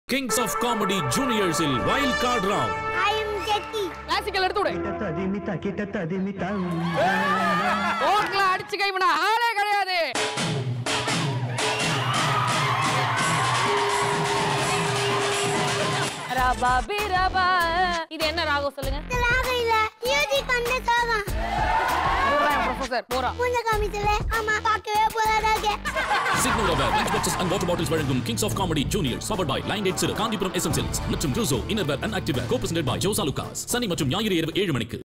Kings of comedy ஜூனியர்ஸில் wild card Rao I am ஜெட்டி classical எடுத்து விடு ததிமிதா கிட்ட ததிமிதா ஓக்கல அடிச்சு கைவினா ஆளே கிடையாது ரபா பி ரபா இது என்ன ராகம் சொல்லுங்க ராகம் இல்ல மியூசிக் பண்ண சோகம் ப்ரொஃபசர் போறா மூஞ்ச காமிச்சல ஆமா பார்க்கவே போறதா இருக்கு சிக்னல் ரவர் lunch boxes and water bottles வழங்கும் kings of comedy juniors powered by line eight சிறு காந்திபுரம் எசன்சியல்ஸ் மற்றும் ரூசோ innerwear and activewear co-presented by Jos Alukkas சனி மற்றும் ஞாயிறு இரவு ஏழு மணிக்கு